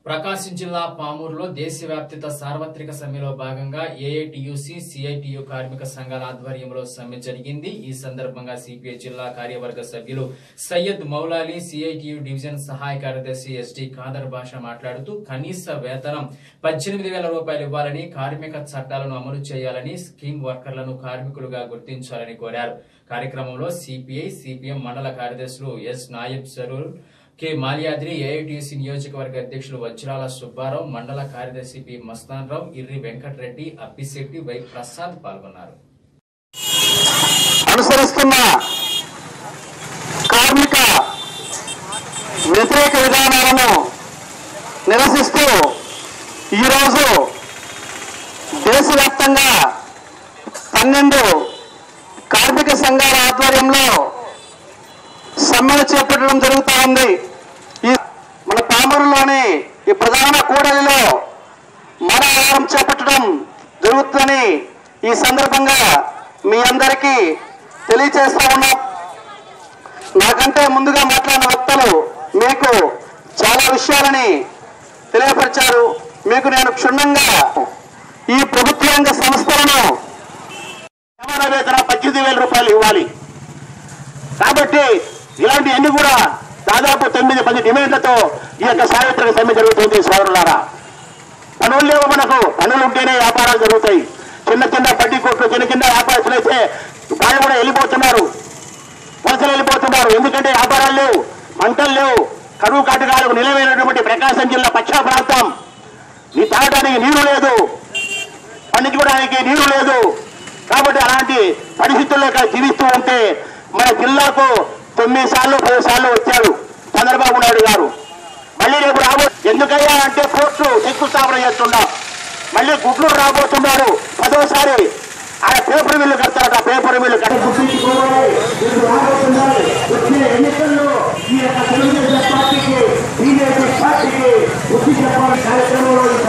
ప్రకాశం జిల్లా పామూరులో దేశవ్యాప్తిత సార్వత్రిక సమ్మెలో భాగంగా ఏఐటియుసి సిఐటియు కార్మిక సంఘాల ఆధ్వర్యంలో సమ్మె జరిగింది ఈ సందర్భంగా సిపిఐ జిల్లా కార్యవర్గ సభ్యులు సయ్యద్ మౌలాలి సిఐటియు డివిజన్ సహాయ కార్యదర్శి ఎస్డి ఖాదర్ భాష మాట్లాడుతూ కనీస వేతనం పద్దెనిమిది వేల రూపాయలు ఇవ్వాలని కార్మిక చట్టాలను అమలు చేయాలని స్కీమ్ వర్కర్లను కార్మికులుగా గుర్తించాలని కోరారు కార్యక్రమంలో సిపిఐ సిపిఎం మండల కార్యదర్శులు S Nayab Sarur K Malyadri AITC నియోజకవర్గ అధ్యక్షులు వజ్రాల సుబ్బారావు మండల కార్యదర్శి పి మస్తాన్ రావు ఇర్రి వెంకటరెడ్డి అప్పిశెట్టి వై ప్రసాద్ పాల్గొన్నారు అనుసరిస్తున్న కార్మిక వ్యతిరేక విధానాలను నిరసిస్తూ ఈరోజు దేశవ్యాప్తంగా పన్నెండు కార్మిక సంఘాల ఆధ్వర్యంలో సమ్మెను చేపట్టడం జరుగుతూ ఉంది ఈ మన పామరులోని ఈ ప్రధాన కూడలిలో మరణాహారం చేపట్టడం జరుగుతుందని ఈ సందర్భంగా మీ అందరికీ తెలియజేస్తా ఉన్నాం నాకంటే ముందుగా మాట్లాడిన వక్తలు మీకు చాలా విషయాలని తెలియపరిచారు మీకు నేను క్షుణ్ణంగా ఈ ప్రభుత్వ రంగ సంస్థలను సమాన వేతన పద్దెనిమిది వేల రూపాయలు ఇవ్వాలి కాబట్టి ఇలాంటివన్నీ కూడా దాదాపు తొమ్మిది పది డిమాండ్లతో ఈ యొక్క సార్వత్రిక సమ్మె జరుగుతుంది సోదరులారా పనులు లేవు మనకు పనులు ఉంటేనే వ్యాపారాలు జరుగుతాయి చిన్న చిన్న బడ్డీ కొట్లు చిన్న చిన్న వ్యాపారస్తులు అయితే వాళ్ళు కూడా వెళ్ళిపోతున్నారు వలసలు వెళ్ళిపోతున్నారు ఎందుకంటే వ్యాపారాలు లేవు పంటలు లేవు కరువు కాటకాలకు నిలవైనటువంటి ప్రకాశం జిల్లా పశ్చిమ ప్రాంతం నీ తాగడానికి నీరు లేదు పండించుకోవడానికి నీరు లేదు కాబట్టి అలాంటి పరిస్థితుల్లో ఇక్కడ జీవిస్తూ ఉంటే మన జిల్లాకు తొమ్మిది సార్లు పది సార్లు వచ్చాడు చంద్రబాబు నాయుడు గారు మళ్ళీ రేపు రాబో ఎందుకయ్యా అంటే పోర్టు శంకుస్థాపన చేస్తున్నాం మళ్ళీ గుడ్లూరు రాబోతున్నారు పదోసారి ఆయన పేపర్ మిల్లు కడతారట పేపర్ మిల్లు కట్టి గుర్తించుకోవాలి వీళ్ళు రాబోతున్నారు వచ్చే ఎన్నికల్లో ఈ యొక్క తెలుగుదేశం పార్టీకి బీజేపీ పార్టీకి బుద్ధి చెప్పాలని కార్యక్రమంలో